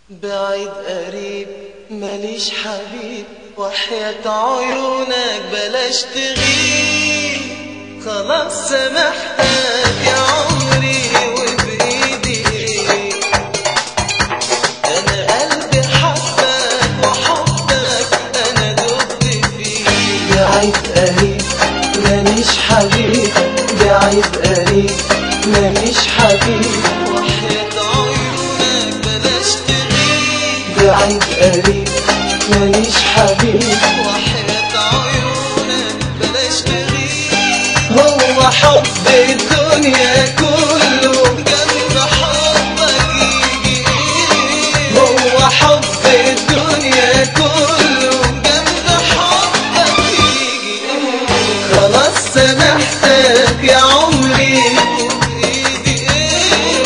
بعيد قريب ماليش حبيب وحياة عيونك بلاش تغيب خلاص سامحتك يا عمري وبإيدي إيديك أنا قلبي حبك وحبك أنا دبت فيه بعيد قريب ماليش حبيب بعيد قريب ماليش حبيب وحياة عيونك بلاش تغيب بعيد قريب ماليش حبيب وحياة عيونك بلاش تغيب هو حب الدنيا كله جنب حبك يجي هو حب الدنيا كله جنب حبك يجي خلاص سامحتك يا عمري وبإيدي إيه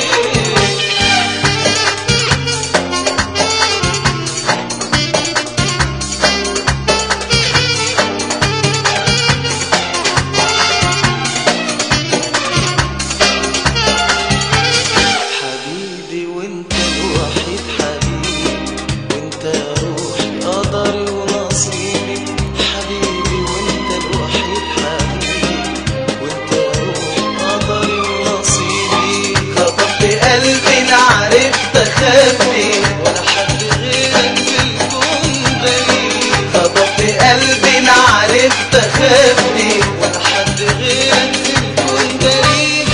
حبيبي وانت الوحيد حبيبي وانت روحي قدري ونصيبي حبيبي وانت الوحيد حبيبي وانت روحي قدري ونصيبي خطفت قلبي لا عرفت اخبي ولا حد غيرك في الكون دليل خطفت قلبي لا عرفت اخبي ولا حد غيرك في الكون دليل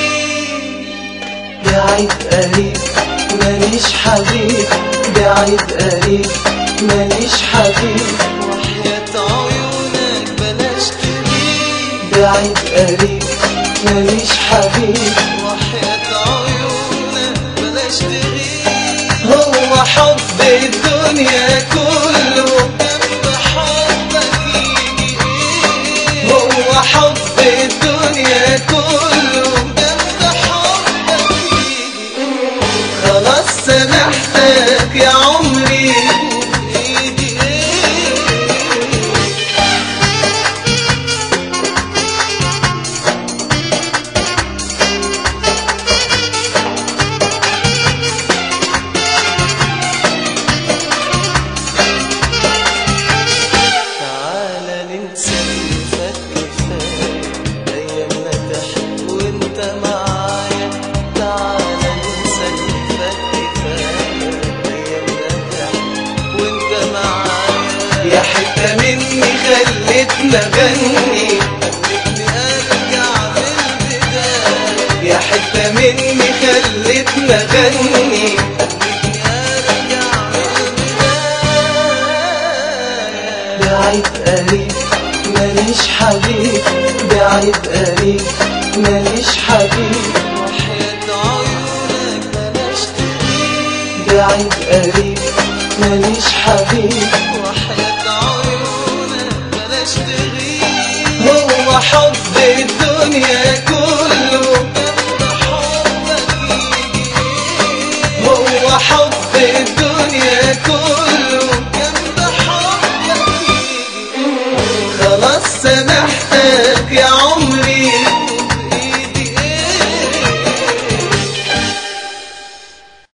بعيد قريب ماليش حبيب بعيد قريب ماليش حبيب وحياة عيونك بلاش تغيب بعيد قريب ماليش حبيب وحياة عيونك بلاش تغيب هو حب الدنيا كله جنب حبك يجي هو حب الدنيا كله جنب حبك يجي خلاص سامحتك يا عمري وبإيدي إيه تعالى ننسى اللي فات كفاية أيامنا تحت وأنت معايا تعالى ننسى اللي فات كفاية أيامنا تحت وأنت معايا يا حتة مني خلتنا أغني خلتني أرجع من البداية يا حتة مني خلتنا أغني خلتني أرجع من البداية بعيد قريب ماليش حبيب بعيد قريب ماليش حبيب وحياة عيونك بلاش تغيب بعيد قريب ماليش حبيب وحياة عيونك بلاش تغيب هو حب الدنيا كله